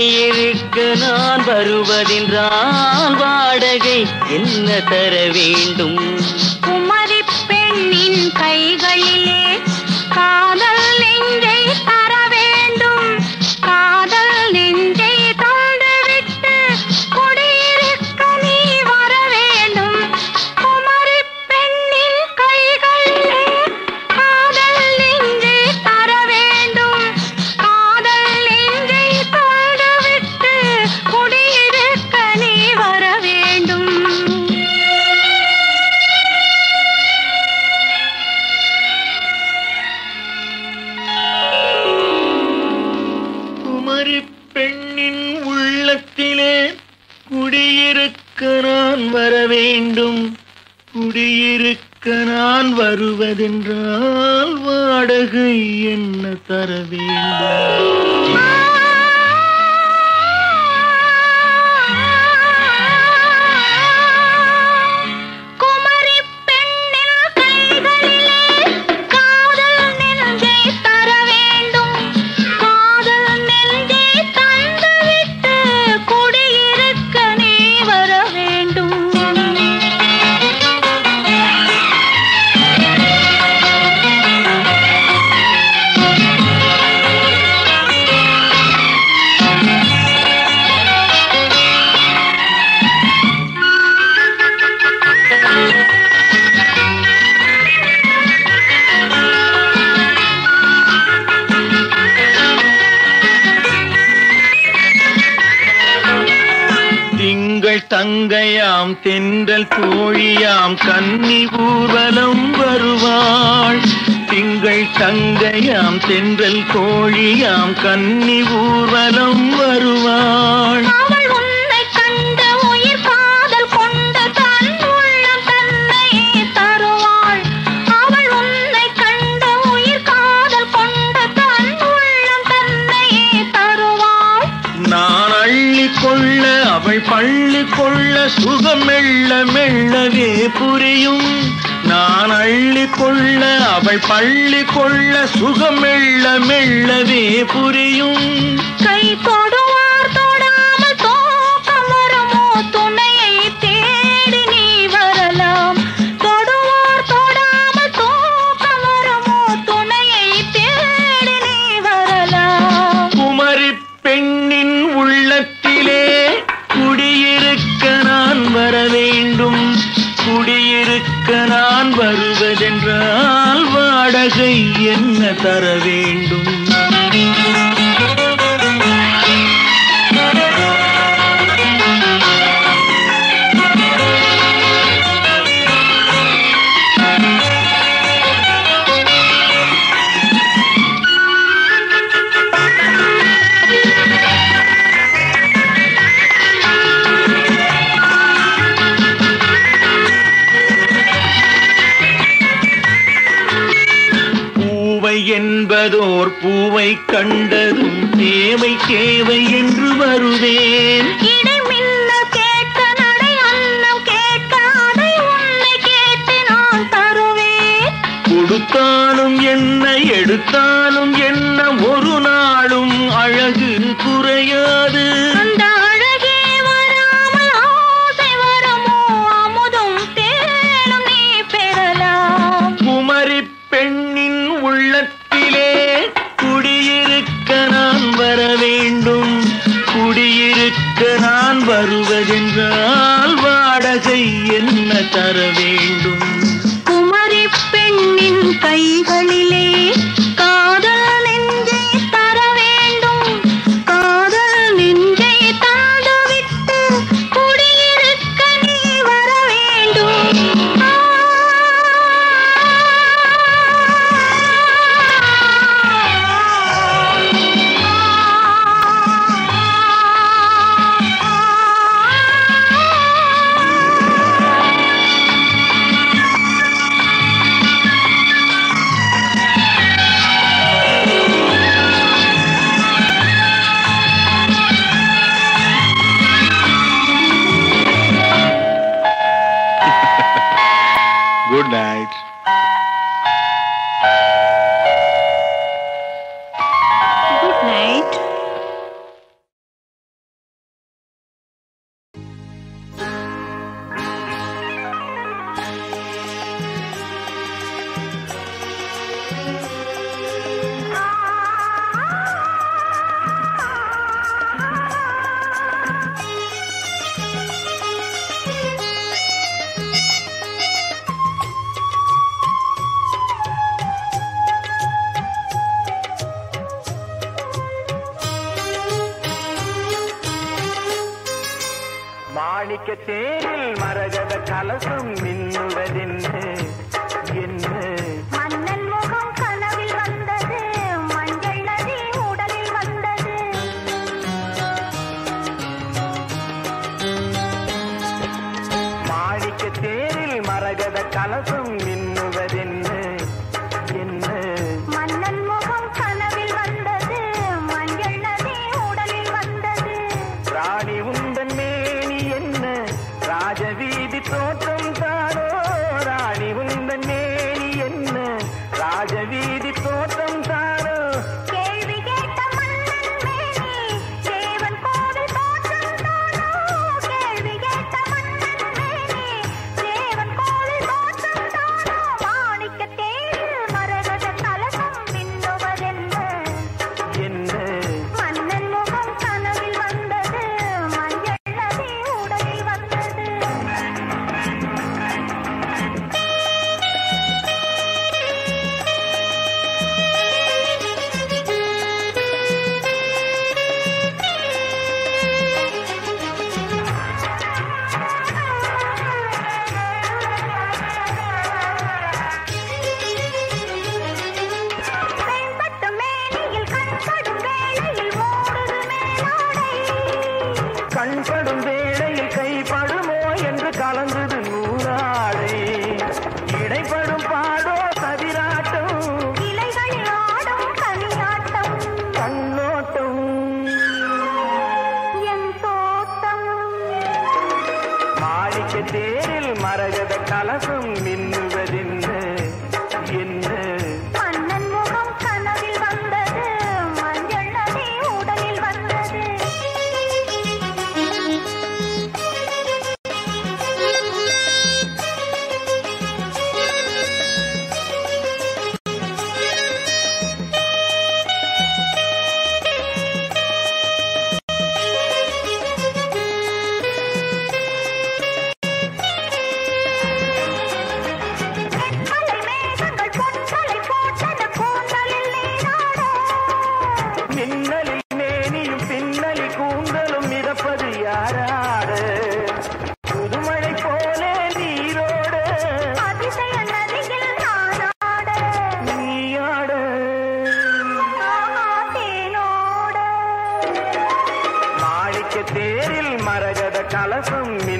குடியிருக்க நான் வருவதென்றால் வாடகை என்ன தர வேண்டும் குமரி பெண்ணின் கைகளிலே காதல் நெஞ்சை தர வேண்டும் காதல் நெஞ்சை தந்துவிட்டு குடியிருக்க நீ வர வேண்டும் குமரி பெண்ணின் கைகளிலே காதல் நெஞ்சை தர வேண்டும் காதல் நெஞ்சை தந்துவிட்டு குடியிருக்க நீ வர வேண்டும் குமரி பெண்ணின் உள்ளத்திலே குடியிருக்க நான் வர வேண்டும் குடியிருக்க நான் வருவதென்றால் வாடகை என்ன தர வேண்டும் குமரி பெண்ணின் கைகளிலே காதல் நெஞ்சை தர வேண்டும் காதல் நெஞ்சை தந்துவிட்டு குடியிருக்க நீ வர வேண்டும் திங்கள் தங்கையாம் தென்றல் தோழியாம் கன்னி ஊர்வலம் வருவாள் திங்கள் தங்கையாம் தென்றல் தோழியாம் கன்னி ஊர்வலம் வருவாள் அவள் உன்னை கண்டு உயிர் காதல் கொண்டு தன் உள்ளம் தன்னையே தருவாள் அவள் உன்னை கண்டு உயிர் காதல் கொண்டு தன் உள்ளம் தன்னையே தருவாள் நான் அள்ளி கொள்ள அவள் பள்ளி கொள்ள சுகம் மெல்ல மெல்லவே புரியும் நான் அள்ளி கொள்ள அவள் பள்ளி கொள்ள சுகம் மெல்ல மெல்லவே புரியும் கை தொடுவார் தொடாமல் தூக்கம் வருமோ துணையை தேடி நீ வரலாம் தொடுவார் தொடாமல் தூக்கம் வருமோ துணையை தேடி நீ வரலாம் குமரி பெண்ணின் உள்ளத்திலே குடியிருக்க நான் வர வேண்டும் குடியிருக்க நான் வருவதென்றால் வாடகை என்ன தர வேண்டும் பூவை என்பதோர் பூவை கண்டதும் தேவை தேவை என்று வருவேன் இடைமின்ன கேட்க நடை அன்னம் கேட்க அதை உன்னை கேட்டு நான் தருவேன் கொடுத்தாலும் என்ன எடுத்தாலும் என்ன ஒரு நாளும் அழகு குறையாது அந்த அழகே வராமல் ஆசை வரமோ அமுதும் தேனும் நீ பெறலாம் குமரி பெண்ணின் உள்ளத்திலே குடியிருக்க நான் வர வேண்டும் குடியிருக்க நான் வருவதென்றால் வாடகை என்ன தர வேண்டும் குமரி பெண்ணின் கைகளிலே காதல் நெஞ்சை தர வேண்டும் காதல் மாணிக்க தேரில் மரகத கலசம் மின்னுவதென்ன என்ன மன்னன் முகம் கனவில் வந்தது மஞ்சள் நதி உடலில் வந்தது மாணிக்க தேரில் மரகத கலசம் மின்னுவதென்ன என்ன மன்னன் முகம் கனவில் வந்தது மஞ்சள் நதி உடலில் வந்தது ராணி உந்தன் மேனி என்ன ராஜவீதி தோற்றம் தானோ ராணி உந்தன் மேனி என்ன ராஜவீதி தோற்றம் தானோ கேள்வி கேட்ட மன்னன் மேனி தேவன் கோவில் தோற்றம் தானோ கேள்வி கேட்ட மன்னன் மேனி தேவன் கோவில் தோற்றம் தானோ மாணிக்க தேரில் மரகத கலசம் மின்னுவதென்ன என்ன மன்னன் முகம் கனவில் வந்தது மஞ்சள் நதி உடலில் வந்தது வெண்பட்டு மேனியில் கண்படும் வேளையில் மூடுது மேலாடை கண்படும் வேளையில் கைப்படுமோ என்று கலந்தது நூலாடை இடைப்படும் பாடோ சதிராட்டம் இலைகளில் ஆடும் கனியாட்டம் கண்ணோட்டம் என் தோட்டம் மாணிக்க தேரில் மரகத கலசம் மின்னுவதென்ன என்ன மன்னன் முகம் கனவில் வந்தது மஞ்சள் நதி உடலில் வந்தது மலை மேகங்கள் பொன்தலை போட்டது கூந்தலில் நீராட மின்னலில் மேனியும் பின்னலி கூந்தலும் மிதப்பது யாராட புதுமழை போல நீரோட அதிசய நதியில் நானாட நீயாட ஆஹா தேனோட மாணிக்க தேரில் மரகத கலசம்